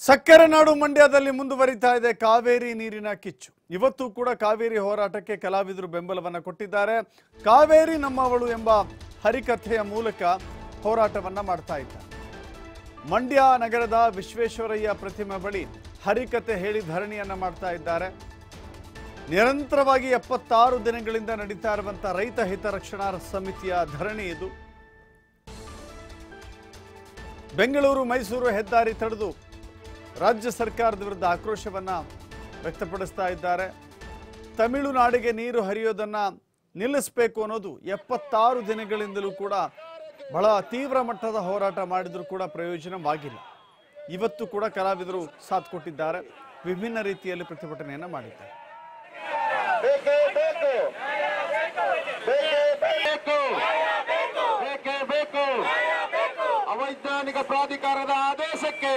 ಸಕ್ಕರೆ ನಾಡು ಮಂಡ್ಯದಲ್ಲಿ ಮುಂದುವರಿತಾ ಇದೆ ಕಾವೇರಿ ನೀರಿನ ಕಿಚ್ಚು ಇವತ್ತು ಕೂಡ ಕಾವೇರಿ ಹೋರಾಟಕ್ಕೆ ಕಲಾವಿದರು ಬೆಂಬಲವನ್ನ ಕೊಟ್ಟಿದ್ದಾರೆ ಕಾವೇರಿ ನಮ್ಮವಳು ಎಂಬ ಹರಿಕಥೆಯ ಮೂಲಕ ಹೋರಾಟವನ್ನ ಮಾಡ್ತಾ ಇದ್ದಾರೆ ಮಂಡ್ಯ ನಗರದ ವಿಶ್ವೇಶ್ವರಯ್ಯ ಪ್ರತಿಮೆ ಬಳಿ ಹರಿಕತೆ ಹೇಳಿ ಧರಣಿಯನ್ನ ಮಾಡ್ತಾ ಇದ್ದಾರೆ ನಿರಂತರವಾಗಿ ಎಪ್ಪತ್ತಾರು ದಿನಗಳಿಂದ ನಡೀತಾ ಇರುವಂತಹ ರೈತ ಹಿತರಕ್ಷಣಾ ಸಮಿತಿಯ ಧರಣಿ ಇದು ಬೆಂಗಳೂರು ಮೈಸೂರು ಹೆದ್ದಾರಿ ತಡೆದು ರಾಜ್ಯ ಸರ್ಕಾರದ ವಿರುದ್ಧ ಆಕ್ರೋಶವನ್ನ ವ್ಯಕ್ತಪಡಿಸ್ತಾ ಇದ್ದಾರೆ ತಮಿಳುನಾಡಿಗೆ ನೀರು ಹರಿಯೋದನ್ನ ನಿಲ್ಲಿಸಬೇಕು ಅನ್ನೋದು ಎಪ್ಪತ್ತಾರು ದಿನಗಳಿಂದಲೂ ಕೂಡ ಬಹಳ ತೀವ್ರ ಮಟ್ಟದ ಹೋರಾಟ ಮಾಡಿದರೂ ಕೂಡ ಪ್ರಯೋಜನವಾಗಿಲ್ಲ ಇವತ್ತು ಕೂಡ ಕಲಾವಿದರು ಸಾಥ್ ಕೊಟ್ಟಿದ್ದಾರೆ ವಿಭಿನ್ನ ರೀತಿಯಲ್ಲಿ ಪ್ರತಿಭಟನೆಯನ್ನ ಮಾಡಿದ್ದಾರೆ ಬೇಕೇ ಬೇಕು ಬೇಕೇ ಬೇಕು ಬೇಕೇ ಬೇಕು ಅವೈಜ್ಞಾನಿಕ ಪ್ರಾಧಿಕಾರದ ಆದೇಶಕ್ಕೆ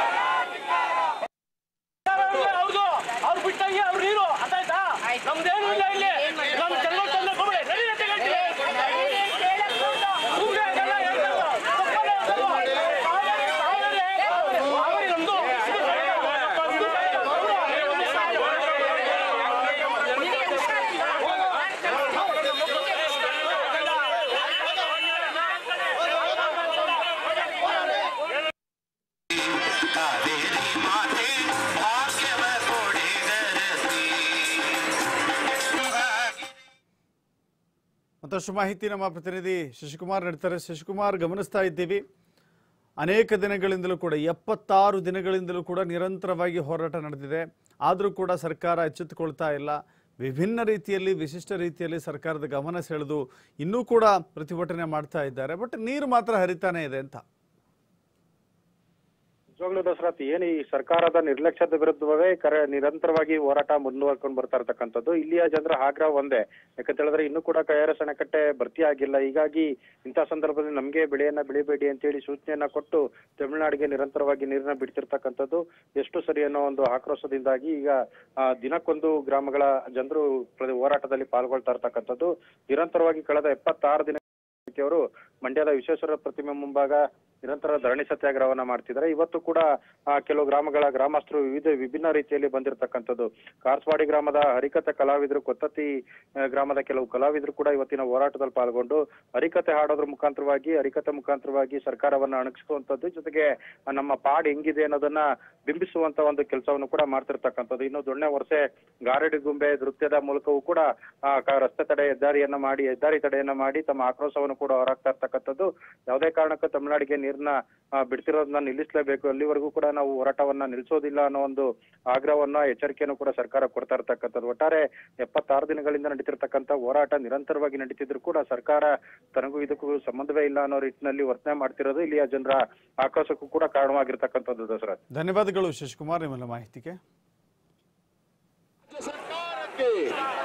ಹೌದು ಅವ್ರು ಬಿಟ್ಟಂಗೆ ಅವ್ರು ನೀರು ಅದಾಯ್ತಾ ನಮ್ದೇನು ಇಲ್ಲ ಇಲ್ಲಿ ನಮ್ ಜಂಗಲ್ ತಂದ್ರೆ ಕೊಡ್ಬೇಡಿ ನಡಿ ಅಂತ ಹೇಳ್ತೀವಿ ಸುಮ್ನೆ ಅದೆಲ್ಲ ಹೇಳ್ತಾರಲ್ಲ. ತಪ್ಪಲ್ಲ ಅದು. ಕಾವೇರಿ, ಕಾವೇರಿ, ಕಾವೇರಿ ನಮ್ದು. ಕಾವೇರಿ ಮಾತೆ ಭಾಗ್ಯವ ಕೊಡಿಗರತಿ ಮತ್ತಷ್ಟು ಮಾಹಿತಿ ನಮ್ಮ ಪ್ರತಿನಿಧಿ ಶಶಿಕುಮಾರ್ ನೀಡ್ತಾರೆ ಶಶಿಕುಮಾರ್ ಗಮನಿಸ್ತಾ ಇದ್ದೀವಿ ಅನೇಕ ದಿನಗಳಿಂದಲೂ ಕೂಡ ಎಪ್ಪತ್ತಾರು ದಿನಗಳಿಂದಲೂ ಕೂಡ ನಿರಂತರವಾಗಿ ಹೋರಾಟ ನಡೆದಿದೆ ಆದರೂ ಕೂಡ ಸರ್ಕಾರ ಎಚ್ಚೆತ್ತುಕೊಳ್ತಾ ಇಲ್ಲ ವಿಭಿನ್ನ ರೀತಿಯಲ್ಲಿ ವಿಶಿಷ್ಟ ರೀತಿಯಲ್ಲಿ ಸರ್ಕಾರದ ಗಮನ ಸೆಳೆದು ಇನ್ನೂ ಕೂಡ ಪ್ರತಿಭಟನೆ ಮಾಡ್ತಾ ಇದ್ದಾರೆ ಬಟ್ ನೀರು ಮಾತ್ರ ಹರಿತಾನೆ ಇದೆ ಅಂತ ನಿಜವಾಗ್ಲೂ ದಸರಥ್ ಏನು ಈ ಸರ್ಕಾರದ ನಿರ್ಲಕ್ಷ್ಯದ ವಿರುದ್ಧವೇ ಕರೆ ನಿರಂತರವಾಗಿ ಹೋರಾಟ ಮುಂದುವರ್ಕೊಂಡು ಬರ್ತಾ ಇರ್ತಕ್ಕಂಥದ್ದು ಇಲ್ಲಿಯ ಜನರ ಆಗ್ರಹ ಒಂದೇ ಯಾಕಂತ ಹೇಳಿದ್ರೆ ಇನ್ನೂ ಕೂಡ ಕೈಯಾರ ಸೆಣಕಟ್ಟೆ ಭರ್ತಿ ಆಗಿಲ್ಲ ಹೀಗಾಗಿ ಇಂಥ ಸಂದರ್ಭದಲ್ಲಿ ನಮ್ಗೆ ಬೆಳೆಯನ್ನ ಬೆಳಿಬೇಡಿ ಅಂತೇಳಿ ಸೂಚನೆಯನ್ನ ಕೊಟ್ಟು ತಮಿಳುನಾಡಿಗೆ ನಿರಂತರವಾಗಿ ನೀರನ್ನ ಬಿಡ್ತಿರ್ತಕ್ಕಂಥದ್ದು ಎಷ್ಟು ಸರಿ ಅನ್ನೋ ಒಂದು ಆಕ್ರೋಶದಿಂದಾಗಿ ಈಗ ಆ, ದಿನಕ್ಕೊಂದು ಗ್ರಾಮಗಳ ಜನರು ಪ್ರ- ಹೋರಾಟದಲ್ಲಿ ಪಾಲ್ಗೊಳ್ತಾ ಇರ್ತಕ್ಕಂಥದ್ದು ನಿರಂತರವಾಗಿ ಕಳೆದ ಎಪ್ಪತ್ತಾರು ದಿನ ಅವರು ಮಂಡ್ಯದ ವಿಶ್ವೇಶ್ವರ ಪ್ರತಿಮೆ ಮುಂಭಾಗ ನಿರಂತರ ಧರಣಿ ಸತ್ಯಾಗ್ರಹವನ್ನ ಮಾಡ್ತಿದ್ದಾರೆ ಇವತ್ತು ಕೂಡ ಆ, ಕೆಲವು ಗ್ರಾಮಗಳ ಗ್ರಾಮಸ್ಥರು ವಿವಿಧ ವಿಭಿನ್ನ ರೀತಿಯಲ್ಲಿ ಬಂದಿರತಕ್ಕಂಥದ್ದು ಕಾರ್ಸ್ವಾಡಿ ಗ್ರಾಮದ ಹರಿಕತೆ ಕಲಾವಿದರು ಕೊತ್ತತ್ತಿ ಆ, ಗ್ರಾಮದ ಕೆಲವು ಕಲಾವಿದರು ಕೂಡ ಇವತ್ತಿನ ಹೋರಾಟದಲ್ಲಿ ಪಾಲ್ಗೊಂಡು ಹರಿಕತೆ ಹಾಡೋದ್ರ ಮುಖಾಂತರವಾಗಿ ಹರಿಕತೆ ಮುಖಾಂತರವಾಗಿ ಸರ್ಕಾರವನ್ನ ಅಣಗಿಸುವಂತದ್ದು ಜೊತೆಗೆ ಆ, ನಮ್ಮ ಪಾಡ್ ಹೆಂಗಿದೆ ಅನ್ನೋದನ್ನ ಬಿಂಬಿಸುವಂತ ಒಂದು ಕೆಲಸವನ್ನು ಕೂಡ ಮಾಡ್ತಿರ್ತಕ್ಕಂಥದ್ದು ಇನ್ನು ದೊಣ್ಣೆ ವರ್ಷೆ ಗಾರಡಿ ಗುಂಬೆ ನೃತ್ಯದ ಮೂಲಕವೂ ಕೂಡ ಆ, ಕ- ರಸ್ತೆ ತಡೆ ಹೆದ್ದಾರಿಯನ್ನ ಮಾಡಿ ಹೆದ್ದಾರಿ ತಡೆಯನ್ನ ಮಾಡಿ ತಮ್ಮ ಆಕ್ರೋಶವನ್ನು ಕೂಡ ಹೊರಹಾಕ್ತಾ ಇರ್ತಕ್ಕಂಥದ್ದು ಯಾವುದೇ ಕಾರಣಕ್ಕೂ ತಮಿಳುನಾಡಿಗೆ ನೀರನ್ನ ಆ, ಬಿಡ್ತಿರೋದನ್ನ ನಿಲ್ಲಿಸಲೇಬೇಕು ಅಲ್ಲಿವರೆಗೂ ಕೂಡ ನಾವು ಹೋರಾಟವನ್ನ ನಿಲ್ಲಿಸೋದಿಲ್ಲ ಅನ್ನೋ ಒಂದು ಆಗ್ರಹವನ್ನ ಎಚ್ಚರಿಕೆಯನ್ನು ಕೂಡ ಸರ್ಕಾರ ಕೊಡ್ತಾ ಇರ್ತಕ್ಕಂಥದ್ದು ಒಟ್ಟಾರೆ ಎಪ್ಪತ್ತಾರು ದಿನಗಳಿಂದ ನಡೀತಿರ್ತಕ್ಕಂಥ ಹೋರಾಟ ನಿರಂತರವಾಗಿ ನಡೀತಿದ್ರು ಕೂಡ ಸರ್ಕಾರ ತನಗೂ ಇದಕ್ಕೂ ಸಂಬಂಧವೇ ಇಲ್ಲ ಅನ್ನೋ ರೀತಿಯಲ್ಲಿ ವರ್ತನೆ ಮಾಡ್ತಿರೋದು ಇಲ್ಲಿಯ ಜನರ ಆಕ್ರೋಶಕ್ಕೂ ಕೂಡ ಕಾರಣವಾಗಿರ್ತಕ್ಕಂಥದ್ದು ದಸರಾ ಧನ್ಯವಾದಗಳು ಶಶಿಕುಮಾರ್ ನಿಮ್ಮೆಲ್ಲ ಮಾಹಿತಿಗೆ ಸರ್ಕಾರಕ್ಕೆ